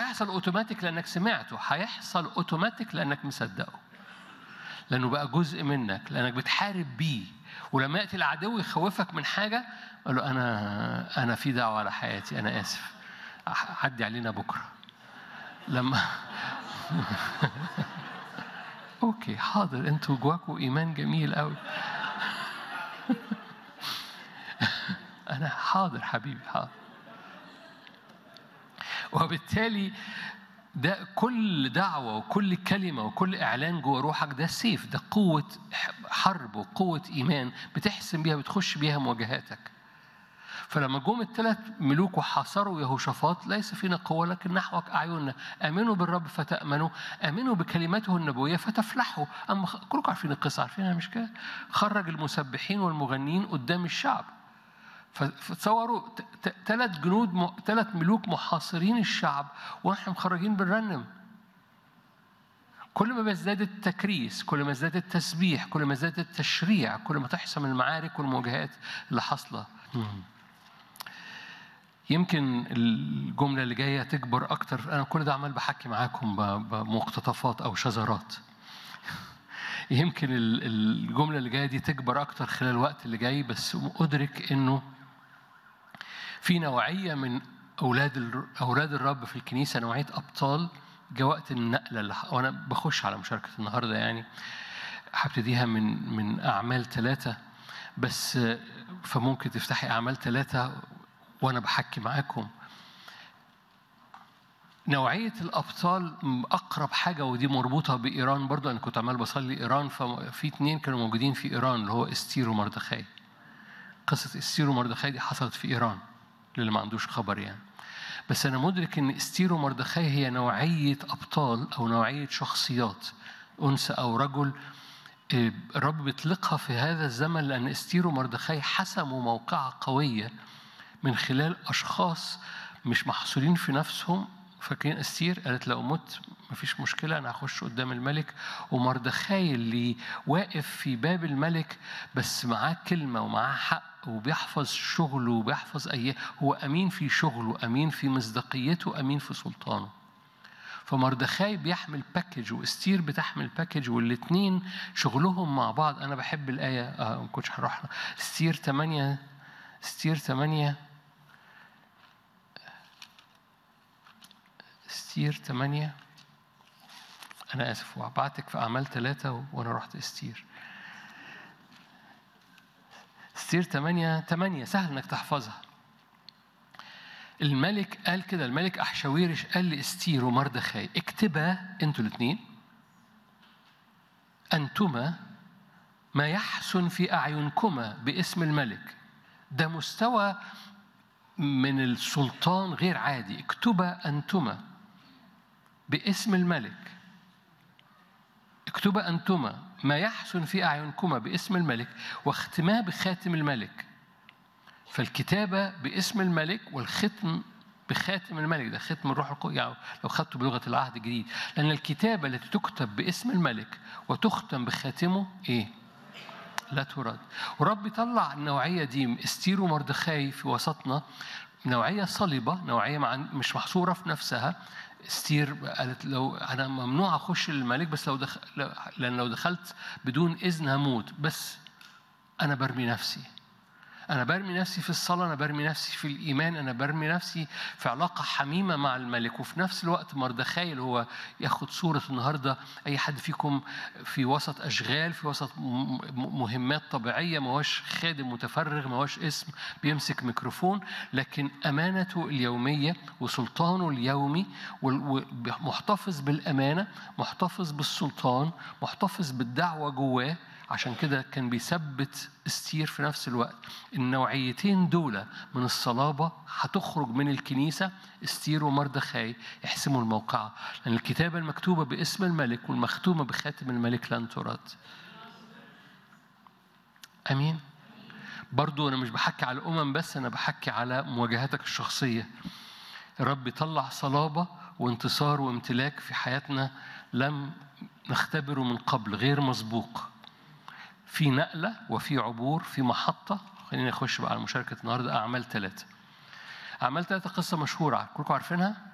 هيحصل اوتوماتيك لانك سمعته هيحصل اوتوماتيك لانك مصدقه لانه بقى جزء منك لانك بتحارب بيه ولما ياتي العدو يخوفك من حاجه قال له انا انا في دعوه على حياتي انا اسف عدي علينا بكره لما اوكي حاضر انتوا جواكوا ايمان جميل قوي انا حاضر حبيبي حاضر وبالتالي ده كل دعوة وكل كلمة وكل إعلان جوه روحك ده سيف ده قوة حرب وقوة إيمان بتحسم بيها بتخش بيها مواجهاتك فلما جم الثلاث ملوك وحاصروا يهوشافاط ليس فينا قوة لكن نحوك أعيننا آمنوا بالرب فتأمنوا آمنوا بكلمته النبوية فتفلحوا أما كلكم عارفين القصة عارفينها مش كده خرج المسبحين والمغنيين قدام الشعب فتصوروا ثلاث جنود ثلاث ملوك محاصرين الشعب واحنا مخرجين بنرنم كل ما بيزداد التكريس كل ما ازداد التسبيح كل ما ازداد التشريع كل ما تحسم المعارك والمواجهات اللي حاصله يمكن الجملة اللي جاية تكبر أكتر أنا كل ده عمال بحكي معاكم بمقتطفات أو شذرات يمكن الجملة اللي جاية دي تكبر أكتر خلال الوقت اللي جاي بس أدرك إنه في نوعية من أولاد أولاد الرب في الكنيسة نوعية أبطال جاء وقت النقلة اللي وأنا بخش على مشاركة النهاردة يعني هبتديها من من أعمال ثلاثة بس فممكن تفتحي أعمال ثلاثة وأنا بحكي معاكم نوعية الأبطال أقرب حاجة ودي مربوطة بإيران برضو أنا كنت عمال بصلي إيران ففي اتنين كانوا موجودين في إيران اللي هو استير ومردخاي قصة استير ومردخاي دي حصلت في إيران للي ما عندوش خبر يعني بس أنا مدرك إن استير ومردخاي هي نوعية أبطال أو نوعية شخصيات أنثى أو رجل الرب بيطلقها في هذا الزمن لأن استير ومردخاي حسموا موقعة قوية من خلال أشخاص مش محصورين في نفسهم فاكرين استير قالت لو مت مفيش مشكلة أنا هخش قدام الملك ومردخاي اللي واقف في باب الملك بس معاه كلمة ومعاه حق وبيحفظ شغله وبيحفظ أي هو أمين في شغله أمين في مصداقيته أمين في سلطانه فمردخاي بيحمل باكج واستير بتحمل باكج والاثنين شغلهم مع بعض أنا بحب الآية آه ما كنتش هروح استير 8 استير 8 استير 8 أنا آسف وهبعتك في أعمال ثلاثة وأنا رحت استير استير 8 8 سهل إنك تحفظها الملك قال كده الملك أحشاويرش قال لاستير ومردخاي اكتبا أنتوا الاثنين أنتما ما يحسن في أعينكما باسم الملك ده مستوى من السلطان غير عادي اكتبا أنتما باسم الملك اكتبا أنتما ما يحسن في أعينكما باسم الملك واختماه بخاتم الملك فالكتابة باسم الملك والختم بخاتم الملك ده ختم الروح القدس يعني لو خدته بلغة العهد الجديد لأن الكتابة التي تكتب باسم الملك وتختم بخاتمه إيه؟ لا ترد ورب يطلع النوعية دي استير ومردخاي في وسطنا نوعية صلبة نوعية مع مش محصورة في نفسها استير قالت لو انا ممنوع اخش للملك بس لو دخل لان لو دخلت بدون اذن هموت بس انا برمي نفسي أنا برمي نفسي في الصلاة أنا برمي نفسي في الإيمان أنا برمي نفسي في علاقة حميمة مع الملك وفي نفس الوقت مردخاي اللي هو ياخد صورة النهاردة أي حد فيكم في وسط أشغال في وسط مهمات طبيعية ما هوش خادم متفرغ ما هوش اسم بيمسك ميكروفون لكن أمانته اليومية وسلطانه اليومي محتفظ بالأمانة محتفظ بالسلطان محتفظ بالدعوة جواه عشان كده كان بيثبت استير في نفس الوقت النوعيتين دول من الصلابة هتخرج من الكنيسة استير ومردخاي يحسموا الموقعة لأن الكتابة المكتوبة باسم الملك والمختومة بخاتم الملك لن ترد أمين برضو أنا مش بحكي على الأمم بس أنا بحكي على مواجهاتك الشخصية الرب يطلع صلابة وانتصار وامتلاك في حياتنا لم نختبره من قبل غير مسبوق في نقلة وفي عبور في محطة خلينا نخش بقى على مشاركة النهاردة أعمال ثلاثة أعمال ثلاثة قصة مشهورة كلكم عارفينها